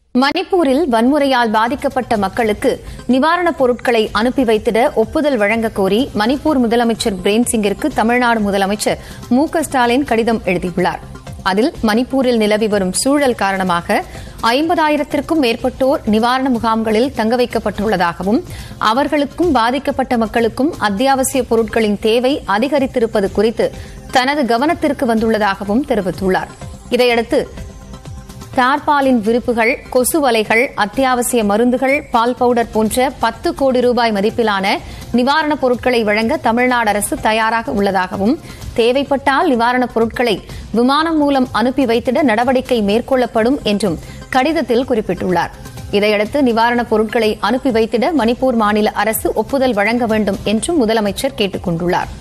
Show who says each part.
Speaker 1: மணிப்பூரில் வன்முறையால் பாதிக்கப்பட்ட மக்களுக்கு நிவாரணப் பொருட்களை அனுப்பி வைத்திட ஒப்புதல் வழங்கக் கோரி மணிப்பூர் முதலமைச்சர் பிரேன் சிங்கிற்கு தமிழ்நாடு முதலமைச்சர் மு க ஸ்டாலின் கடிதம் எழுதியுள்ளார் அதில் மணிப்பூரில் நிலவி வரும் சூழல் காரணமாக ஐம்பதாயிரத்திற்கும் மேற்பட்டோர் நிவாரண முகாம்களில் தங்க வைக்கப்பட்டுள்ளதாகவும் அவர்களுக்கும் பாதிக்கப்பட்ட மக்களுக்கும் அத்தியாவசிய பொருட்களின் தேவை அதிகரித்திருப்பது குறித்து தனது கவனத்திற்கு வந்துள்ளதாகவும் தெரிவித்துள்ளார் இதையடுத்து தார்பாலின் விரிப்புகள் கொசு வலைகள் அத்தியாவசிய மருந்துகள் பால் பவுடர் போன்ற பத்து கோடி ரூபாய் மதிப்பிலான நிவாரணப் பொருட்களை வழங்க தமிழ்நாடு அரசு தயாராக உள்ளதாகவும் தேவைப்பட்டால் நிவாரணப் பொருட்களை விமானம் மூலம் அனுப்பி வைத்திட நடவடிக்கை மேற்கொள்ளப்படும் என்றும் கடிதத்தில் குறிப்பிட்டுள்ளார் இதையடுத்து நிவாரணப் பொருட்களை அனுப்பி வைத்திட மணிப்பூர் மாநில அரசு ஒப்புதல் வழங்க வேண்டும் என்றும் முதலமைச்சர் கேட்டுக் கொண்டுள்ளார்